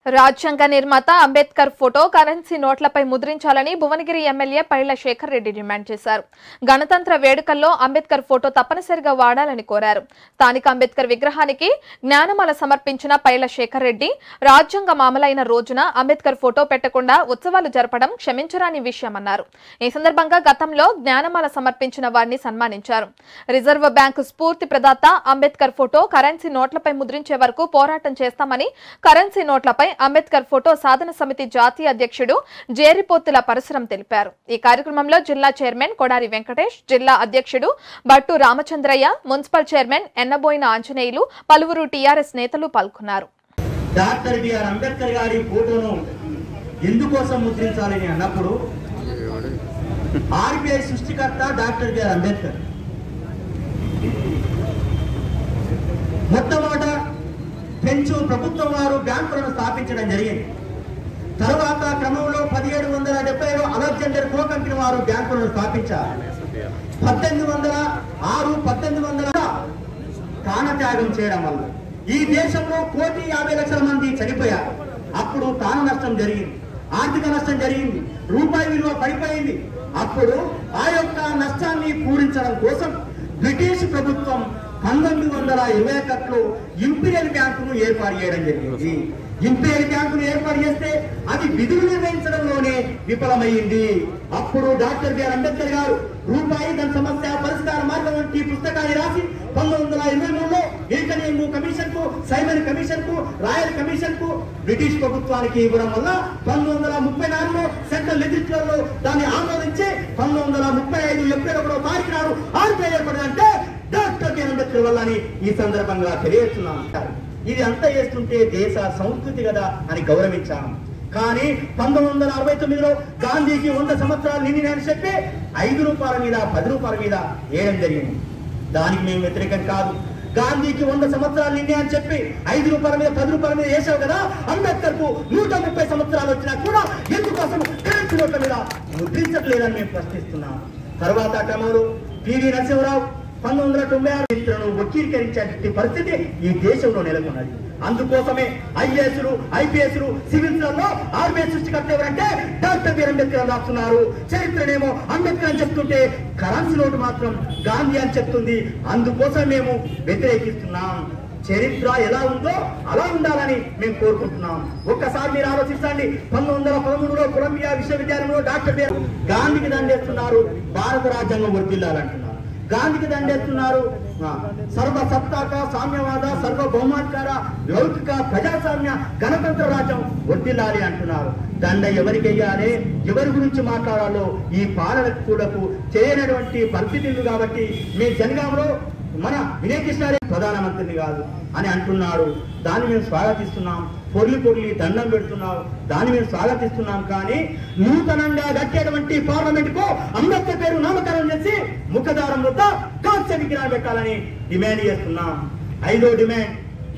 రాజ్యాంగ నిర్మాత Ambedkar photo currency నోట్లపై ముద్రించాలని భువనగిరి ఎమ్మెల్యే పైళ్ల శేఖర్ రెడ్డి డిమాండ్ చేశారు గణతంత్ర వేడుకల్లో అంబేద్కర్ ఫోటో తప్పనిసరిగా వాడాలని కోరారు స్థానిక అంబేద్కర్ విగ్రహానికి జ్ఞానమాల సమర్పించిన పైళ్ల శేఖర్ రెడ్డి రాజ్యాంగం అమలైన రోజున అంబేద్కర్ ఫోటో పెట్టకుండా ఉత్సవాలు జరపడం క్షమించరాని విషయమన్నారు ఈ సందర్భంగా గతంలో జ్ఞానమాల సమర్పించిన వారిని సన్మానించారు రిజర్వ్ బ్యాంకు స్ఫూర్తి ప్రదాత అంబేద్కర్ ఫోటో కరెన్సీ నోట్లపై ముద్రించే వరకు పోరాటం చేస్తామని కరెన్సీ నోట్లపై అంబేద్కర్ ఫోటో సాధన సమితి జాతీయ అధ్యక్షుడు జేరిపోతుల పరశురం తెలిపారు ఈ కార్యక్రమంలో జిల్లా చైర్మన్ కొడారి వెంకటేష్ జిల్లా అధ్యక్షుడు బట్టు రామచంద్రయ్య మున్సిపల్ చైర్మన్ ఎన్నబోయిన ఆంజనేయులు పలువురు టీఆర్ఎస్ నేతలు పాల్గొన్నారు డాక్టర్ బిఆర్ అంబేద్కర్ గారి ఫోటోను ఎందుకోసం ముద్రించాలని అన్నప్పుడు ఆర్బీఐ సృష్టికర్త డాక్టర్ బిఆర్ అంబేద్కర్ మొట్టమొదట పెంచు ప్రభుత్వం వారు బ్యాంకులను స్థాపించడం జరిగింది తరువాత క్రమంలో పదిహేడు వందల డెబ్బైలో అలెగ్జాండర్ కో కంపెనీ వారు బ్యాంకులను స్థాపించారు పద్దెనిమిది వందల ఆరు పద్దెనిమిది వందల ప్రాణత్యాగం చేయడం వల్ల ఈ దేశంలో కోటి యాభై లక్షల మంది చనిపోయారు అప్పుడు ప్రాణ నష్టం జరిగింది ఆర్థిక నష్టం జరిగింది రూపాయి విలువ పడిపోయింది అప్పుడు ఆ యొక్క నష్టాన్ని పూరించడం కోసం బ్రిటిష్ ప్రభుత్వం పంతొమ్మిది వందల ఇరవై ఒకటిలో ఇంపీరియల్ బ్యాంకును ఏర్పాటు చేయడం జరిగింది ఇంపీరియల్ బ్యాంకును ఏర్పాటు చేస్తే అది విధులు నిర్వహించడంలోనే విఫలమైంది అప్పుడు డాక్టర్ బిఆర్ అంబేద్కర్ గారు రూపాయి దాని సమస్య పరిష్కార మార్గం వంటి పుస్తకాన్ని రాసి పంతొమ్మిది వందల ఇరవై మూడులో ఏకనేము కమిషన్ కు సైమన్ కమిషన్ కు రాయల్ కమిషన్ కు బ్రిటిష్ ప్రభుత్వానికి ఇవ్వడం వల్ల పంతొమ్మిది వందల ముప్పై నాలుగులో సెంట్రల్ లెజిస్లేచర్ లో దాన్ని ఆమోదించి పంతొమ్మిది వందల ముప్పై ఐదు ఏప్రిల్ ఒకటో తారీఖు నాడు ఆర్బీఐ ఏర్పడిందంటే డాక్టర్ బిఆర్ అంబేద్కర్ వల్ల అని ఈ సందర్భంగా తెలియజేస్తున్నాను ఇది అంతా చేస్తుంటే దేశ సంస్కృతి కదా అని గౌరవించాము కానీ పంతొమ్మిది వందల అరవై తొమ్మిదిలో గాంధీకి వంద సంవత్సరాలు నిండినని చెప్పి ఐదు రూపాయల మీద పది రూపాయల మీద వేయడం జరిగింది దానికి మేము వ్యతిరేకం కాదు గాంధీకి వంద సంవత్సరాలు నిండి అని చెప్పి ఐదు రూపాయల మీద పది రూపాయల మీద వేసావు కదా అంబేద్కర్ కు నూట ముప్పై సంవత్సరాలు వచ్చినా కూడా ఎందుకోసం కరెన్సీ నోట్ల మీద ముద్రించట్లేదని మేము ప్రశ్నిస్తున్నాం తర్వాత క్రమంలో పివి నరసింహరావు పంతొమ్మిది వందల తొంభై ఆరు చరిత్రను వక్రీకరించే పరిస్థితి ఈ దేశంలో నెలకొన్నది అందుకోసమే ఐఏఎస్లు ఐపీఎస్లు సివిల్స్లలో ఆర్బీఐ సృష్టికర్త ఎవరంటే డాక్టర్ బిఆర్ అంబేద్కర్ అని రాస్తున్నారు చరిత్రనేమో అంబేద్కర్ అని చెప్తుంటే కరెన్సీ నోటు మాత్రం గాంధీ అని చెప్తుంది అందుకోసం మేము వ్యతిరేకిస్తున్నాం చరిత్ర ఎలా ఉందో అలా ఉండాలని మేము కోరుకుంటున్నాం ఒక్కసారి మీరు ఆలోచించండి పంతొమ్మిది వందల పదమూడులో కొలంబియా విశ్వవిద్యాలయంలో డాక్టర్ బిఆర్ గాంధీకి దండేస్తున్నారు భారత రాజ్యాంగం వర్దిల్లాలంటున్నారు గాంధీకి దండేస్తున్నారు ఆ, సర్వ సత్తాక సామ్యవాద సర్వభౌమాధికార లౌకిక ప్రజాస్వామ్య గణతంత్ర రాజ్యం వర్దిల్లాలి అంటున్నారు దండ ఎవరికి వెయ్యాలి ఎవరి గురించి మాట్లాడాలో ఈ పాలనకు కూడకు చేయనటువంటి పరిస్థితి ఉంది కాబట్టి మీ జనగాంలో మన వినయ్ కృష్ణారెడ్డి ప్రధానమంత్రిని కాదు అని అంటున్నారు దాన్ని మేము స్వాగతిస్తున్నాం పొర్లి పొర్లి దండం పెడుతున్నాం దాన్ని మేము స్వాగతిస్తున్నాం కానీ నూతనంగా కట్టేటువంటి పార్లమెంట్ కు అంబేద్కర్ పేరు నామకరణం చేసి ముఖదారం వద్ద కాంస్య విగ్రహం పెట్టాలని డిమాండ్ చేస్తున్నాం ఐదో డిమాండ్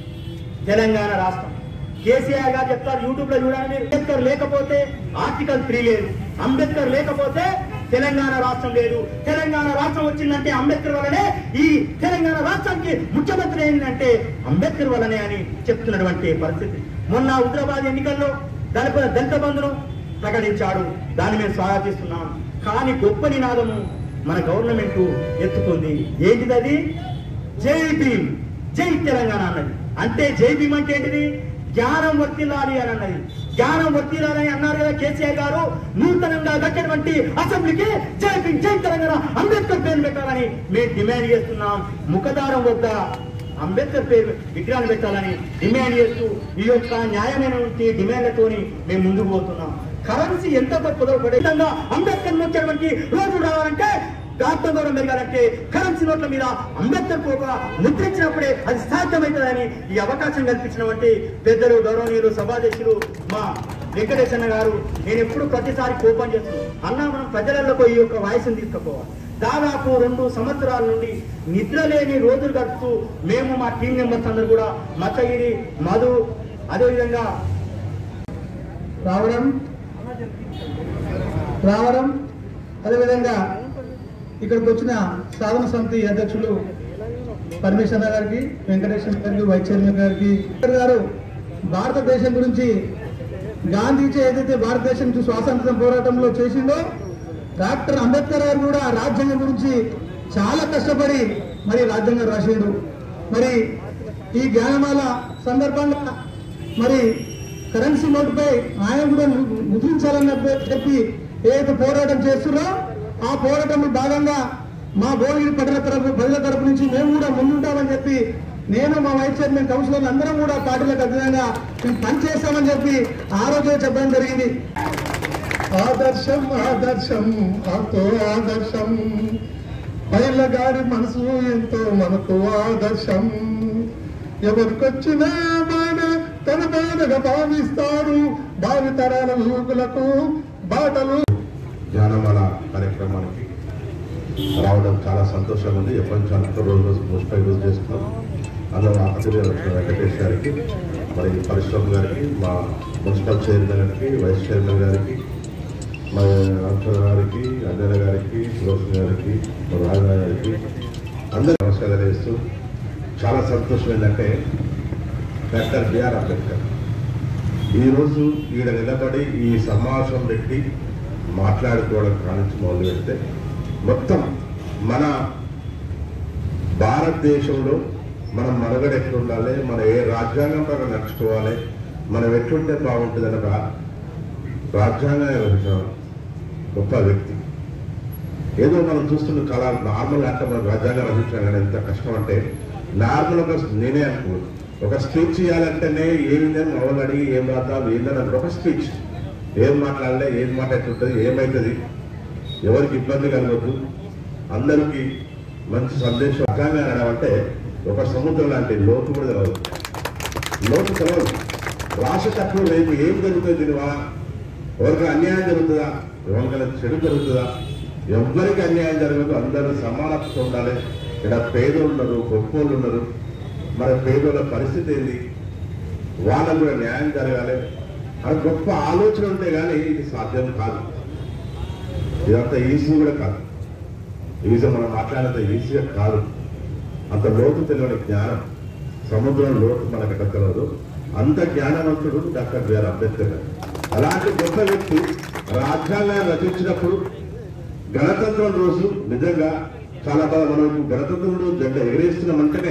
తెలంగాణ రాష్ట్రం కేసీఆర్ గారు చెప్తారు యూట్యూబ్ లో చూడండి మీరు అంబేద్కర్ లేకపోతే ఆర్టికల్ త్రీ లేదు అంబేద్కర్ లేకపోతే తెలంగాణ రాష్ట్రం లేదు తెలంగాణ రాష్ట్రం వచ్చిందంటే అంబేద్కర్ వల్లనే ఈ తెలంగాణ రాష్ట్రానికి ముఖ్యమంత్రి ఏంటంటే అంబేద్కర్ వల్లనే అని చెప్తున్నటువంటి పరిస్థితి మొన్న హుజరాబాద్ ఎన్నికల్లో దళిత దళిత బంధును ప్రకటించాడు దాన్ని మేము స్వాగతిస్తున్నాం కానీ గొప్ప నినాదము మన గవర్నమెంట్ ఎత్తుకుంది ఏంటిది అది జై భీమ్ జై తెలంగాణ అన్నది అంటే జై భీమ్ అంటే ఏంటిది జ్ఞానం వర్తిల్లాలి అని అన్నది జ్ఞానం వర్తిల్లాలి అని అన్నారు కదా కేసీఆర్ గారు నూతనంగా కట్టినటువంటి అసెంబ్లీకి జై భీమ్ జై తెలంగాణ అంబేద్కర్ పేరు పెట్టాలని మేము డిమాండ్ చేస్తున్నాం ముఖదారం వద్ద అంబేద్కర్ పేరు విగ్రహాన్ని పెట్టాలని డిమాండ్ చేస్తూ ఈ యొక్క న్యాయమైనటువంటి డిమాండ్లతోని మేము ముందుకు పోతున్నాం కరెన్సీ ఎంత కుదరపడే విధంగా అంబేద్కర్ వచ్చేటువంటి రోజు రావాలంటే దాంతో దూరం పెరగాలంటే కరెన్సీ నోట్ల మీద అంబేద్కర్ ఒక ముద్రించినప్పుడే అది సాధ్యమవుతుందని ఈ అవకాశం కల్పించినటువంటి పెద్దలు గౌరవనీయులు సభాధ్యక్షులు మా వెంకటేశన్న గారు నేను ఎప్పుడు ప్రతిసారి కోపం చేస్తున్నాను అన్నా మనం ప్రజలలో ఈ యొక్క వాయిస్ని తీసుకుపోవాలి దాదాపు రెండు సంవత్సరాల నుండి నిద్ర లేని రోజులు గడుపుతూ మేము మా టీం మెంబర్స్ అందరూ కూడా మచ్చగిరి మధు అదేవిధంగా రావడం రావడం అదేవిధంగా ఇక్కడికి వచ్చిన సాధన సమితి అధ్యక్షులు పరమేశ్వర గారికి వెంకటేశ్వర గారికి వైస్ చైర్మన్ గారికి గారు భారతదేశం గురించి గాంధీజీ ఏదైతే భారతదేశం నుంచి స్వాతంత్ర పోరాటంలో చేసిండో డాక్టర్ అంబేద్కర్ గారు కూడా రాజ్యాంగం గురించి చాలా కష్టపడి మరి రాజ్యాంగం రాసిండు మరి ఈ జ్ఞానమాల సందర్భంగా మరి కరెన్సీ నోటుపై ఆయన కూడా ము- ముద్రించాలని చెప్పి ఏదైతే పోరాటం చేస్తున్నారో ఆ పోరాటంలో భాగంగా మా భువనగిరి పట్టణ తరపు ప్రజల తరపు నుంచి మేము కూడా ముందుంటామని చెప్పి నేను మా వైస్ చైర్మన్ కౌన్సిలర్ అందరం కూడా పార్టీలకు అతీతంగా మేము పనిచేస్తామని చెప్పి ఆ రోజే చెప్పడం జరిగింది ఆదర్శం ఆదర్శం ఎంతో ఆదర్శం పైలగాడి మనసు ఎంతో మనకు ఆదర్శం ఎవరికొచ్చిన బాధ తన బాధగా భావిస్తారు భావితరాల యువకులకు బాటలు జ్ఞానమాల కార్యక్రమానికి రావడం చాలా సంతోషంగా ఉంది ఎప్పటి నుంచి అంత రోజు రోజు ముప్పై రోజు చేస్తున్నాం అందులో అతిథి వెంకటేష్ గారికి మరి పరిశ్రమ గారికి మా మున్సిపల్ చైర్మన్ గారికి వైస్ చైర్మన్ గారికి మా అక్షర గారికి అంజన గారికి సులోచన గారికి మా రాజా గారికి అందరూ నమస్కారం చేస్తూ చాలా సంతోషం ఏంటంటే డాక్టర్ బిఆర్ అంబేద్కర్ ఈరోజు ఈడ నిలబడి ఈ సమావేశం పెట్టి మాట్లాడుకోవడం కానించి మొదలు పెడితే మొత్తం మన భారతదేశంలో మనం మనుగడ ఎట్లుండాలి మన ఏ రాజ్యాంగం ప్రకారం నడుచుకోవాలి మనం ఎట్లుంటే బాగుంటుంది అనగా రాజ్యాంగం రచించిన గొప్ప వ్యక్తి ఏదో మనం చూస్తున్న చాలా నార్మల్ అంటే మనం రాజ్యాంగం రచించాం కానీ ఎంత కష్టం అంటే నార్మల్ ఒక నేనే అనుకో ఒక స్పీచ్ ఇవ్వాలంటేనే ఏమిందని మొదలు అడిగి ఏం రాద్దాం ఏందని అంటే ఒక స్పీచ్ ఏం మాట్లాడలే ఏం మాట ఎట్లుంటుంది ఏమవుతుంది ఎవరికి ఇబ్బంది కలగద్దు అందరికీ మంచి సందేశం రకంగా అనడం అంటే ఒక సముద్రం లాంటి లోతు కూడా తెలవదు లోతు తెలవదు రాసేటప్పుడు రేపు ఏం జరుగుతుంది దీనివల్ల ఎవరికి అన్యాయం జరుగుతుందా ఎవరికైనా చెడు జరుగుతుందా ఎవ్వరికి అన్యాయం జరగదు అందరూ సమానత్వం ఉండాలి ఇక్కడ పేదోళ్ళు ఉన్నారు గొప్పోళ్ళు ఉన్నారు మరి పేదోళ్ళ పరిస్థితి ఏంది వాళ్ళకు కూడా న్యాయం జరగాలి అది గొప్ప ఆలోచన ఉంటే కానీ ఇది సాధ్యం కాదు ఇదంతా ఈజీ కూడా కాదు ఈజీ మనం మాట్లాడినంత ఈజీగా కాదు అంత లోతు తెలియని జ్ఞానం సముద్రం లోతు మనకు ఎక్కడ తెలియదు అంత జ్ఞానవంతుడు డాక్టర్ బిఆర్ అంబేద్కర్ గారు అలాంటి గొప్ప వ్యక్తి రాజ్యాంగాన్ని రచించినప్పుడు గణతంత్రం రోజు నిజంగా చాలా బాగా మనం గణతంత్రం రోజు జెండా ఎగరేస్తున్నామంటేనే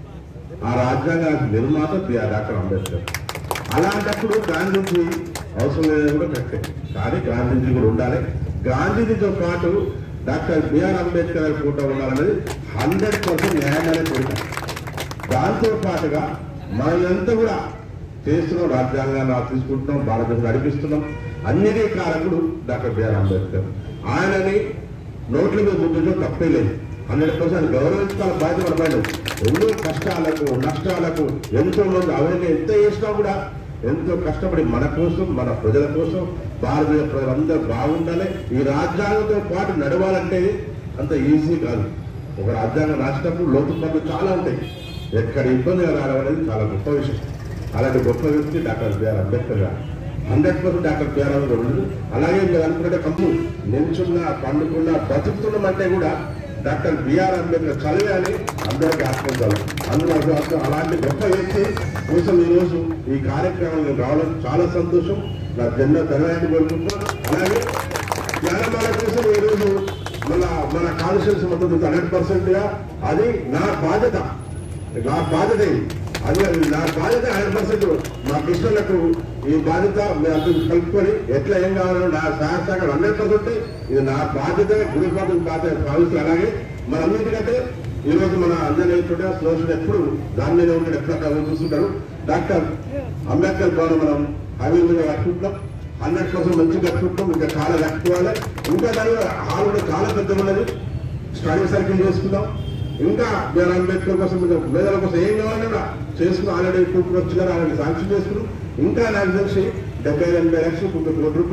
ఆ రాజ్యాంగానికి నిర్మాత బిఆర్ డాక్టర్ అంబేద్కర్ అలాంటప్పుడు గాంధీజీ అవసరం లేదని కూడా కరెక్టే కానీ గాంధీజీ కూడా ఉండాలి గాంధీజీతో పాటు డాక్టర్ బిఆర్ అంబేద్కర్ గారి ఫోటో ఉండాలనేది హండ్రెడ్ పర్సెంట్ న్యాయమైన కోరిక దాంతో పాటుగా మనమంతా కూడా చేస్తున్నాం రాజ్యాంగాన్ని తీసుకుంటున్నాం భారతదేశం నడిపిస్తున్నాం అన్నిటి కారకుడు డాక్టర్ బిఆర్ అంబేద్కర్ ఆయనని నోట్ల మీద ముద్దుతో తప్పే లేదు హండ్రెడ్ పర్సెంట్ గౌరవించాల బాధ్యత మన పైన ఉంది. ఎన్నో కష్టాలకు నష్టాలకు ఎంతో మంది అవన్నీ ఎంత చేసినా కూడా ఎంతో కష్టపడి మన కోసం మన ప్రజల కోసం భారతీయ ప్రజలందరూ బాగుండాలి ఈ రాజ్యాంగంతో పాటు నడవాలంటే అంత ఈజీ కాదు ఒక రాజ్యాంగం రాసినప్పుడు లోతు పనులు చాలా ఉంటాయి ఎక్కడ ఇబ్బంది రావడం అనేది చాలా గొప్ప విషయం అలాంటి గొప్ప వ్యక్తి డాక్టర్ బిఆర్ అంబేద్కర్ గారు hundred percent doctor BR Ambedkar ఉండదు అలాగే మీరు అనుకున్నట్టే కంపు నిల్చున్నా పండుకున్నా బతుకుతున్నామంటే కూడా డాక్టర్ బిఆర్ అంబేద్కర్ చదివే అని అందరికీ ఆత్మించాలి అందులో అసలు అలాంటి గొప్ప వ్యక్తి కోసం ఈరోజు ఈ కార్యక్రమానికి రావడం చాలా సంతోషం నా జన్మ ధనయాన్ని కోరుకుంటున్నాను అలాగే జ్ఞానమాల కోసం ఈరోజు మన మన కాన్స్టిట్యూన్స్ మొత్తం హండ్రెడ్ పర్సెంట్ గా అది నా బాధ్యత నా బాధ్యత ఇది. అది అది నా బాధ్యత హండ్రెడ్ పర్సెంట్ మా కృష్ణులకు ఈ బాధ్యత మేము అందరూ కలుపుకొని ఎట్లా ఏం కావాలో నా సహాయ హండ్రెడ్ పర్సెంట్ ఇది నా బాధ్యత గురి బాధ్యత బాధ్యత భావిస్తూ అలాగే మనందరికంటే ఈ రోజు మన అందరి స్లోషన్ ఎప్పుడు దాని మీద ఉంటాడు ఎక్కడ చూస్తుంటారు డాక్టర్ అంబేద్కర్ భవన్ మనం హైవే మీద కట్టుకుంటున్నాం హండ్రెడ్ పర్సెంట్ మంచిగా కట్టుకుంటాం ఇంకా చాలా కట్టుకోవాలి ఇంకా దాని హాల్ కూడా చాలా పెద్ద ఉన్నది స్టడీ సర్కిల్ చేసుకుందాం ఇంకా బిఆర్ అంబేద్కర్ కోసం పేదల కోసం ఏం కావాలన్నా కూడా చేసుకుని ఆల్రెడీ కూతురు వచ్చినారు ఆల్రెడీ శాంక్షన్ చేసుకున్నాం ఇంకా నాకు తెలిసి డెబ్బై ఎనభై లక్షలు ముప్పై కోట్ల రూపాయలు